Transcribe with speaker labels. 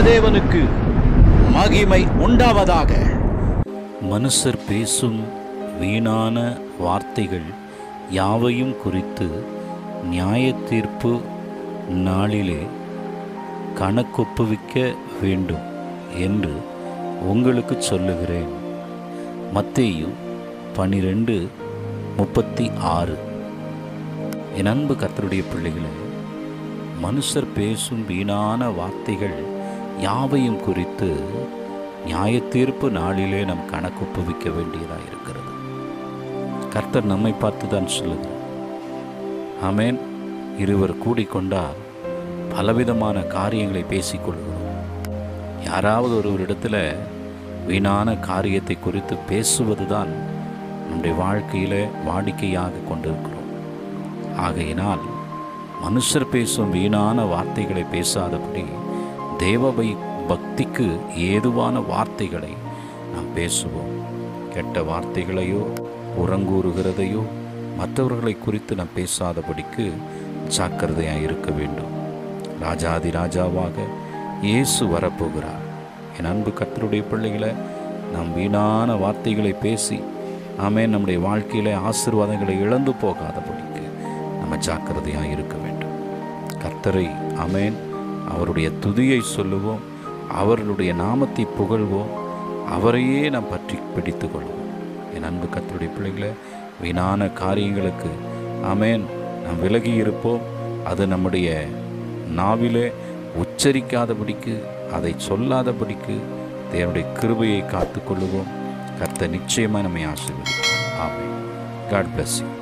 Speaker 1: தேவனுக்கு மகிமை உண்டாவதாக
Speaker 2: மனுஷர் பேசும் வீணான வார்த்தைகள் யாவையும் குறித்து நியாய தீர்ப்பு நாளிலே கணக்கொப்புவிக்க வேண்டும் என்று உங்களுக்கு சொல்லுகிறேன் மத்தேயு பனிரெண்டு முப்பத்தி ஆறு என் அன்பு கர்த்தருடைய பிள்ளைகளே மனுஷர் பேசும் வீணான வார்த்தைகள் யாவையும் குறித்து நியாயத்தீர்ப்பு நாளிலே நம் கணக்கொப்புவிக்க வேண்டியதாக இருக்கிறது கர்த்தர் நம்மை பார்த்து தான் சொல்லுகிறார் ஆமேன் இருவர் கூடிக்கொண்டால் பலவிதமான காரியங்களை பேசிக்கொள்கிறோம் யாராவது ஒருவரிடத்தில் வீணான காரியத்தை குறித்து பேசுவதுதான் நம்முடைய வாழ்க்கையில் வாடிக்கையாக கொண்டிருக்கிறோம் ஆகையினால் மனுஷர் பேசும் வீணான வார்த்தைகளை பேசாதபடி தேவபை பக்திக்கு ஏதுவான வார்த்தைகளை நாம் பேசுவோம் கெட்ட வார்த்தைகளையோ புறங்கூறுகிறதையோ மற்றவர்களை குறித்து நாம் பேசாதபடிக்கு ஜாக்கிரதையாக இருக்க வேண்டும் ராஜாதி ராஜாவாக இயேசு வரப்போகிறார் என் அன்பு கர்த்தருடைய பிள்ளைகளை நாம் வீணான வார்த்தைகளை பேசி ஆமே நம்முடைய வாழ்க்கையில ஆசீர்வாதங்களை இழந்து போகாதபடிக்கு நம்ம ஜாக்கிரதையாக இருக்க வேண்டும் கர்த்தரை ஆமேன் அவருடைய துதியை சொல்லுவோம் அவர்களுடைய நாமத்தை புகழ்வோம் அவரையே நாம் பற்றி பிடித்து கொள்வோம் என் அன்பு கர்த்தருடைய பிள்ளைகளை வீணான காரியங்களுக்கு ஆமேன் நாம் விலகி இருப்போம் அது நம்முடைய நாவிலே உச்சரிக்காதபடிக்கு அதை சொல்லாதபடிக்கு தேவனுடைய கிருபையை காத்துக்கொள்ளுவோம் கர்த்தர் நிச்சயமாக நம்மை ஆசீர்வதிப்பார் ஆமென் காட் bless you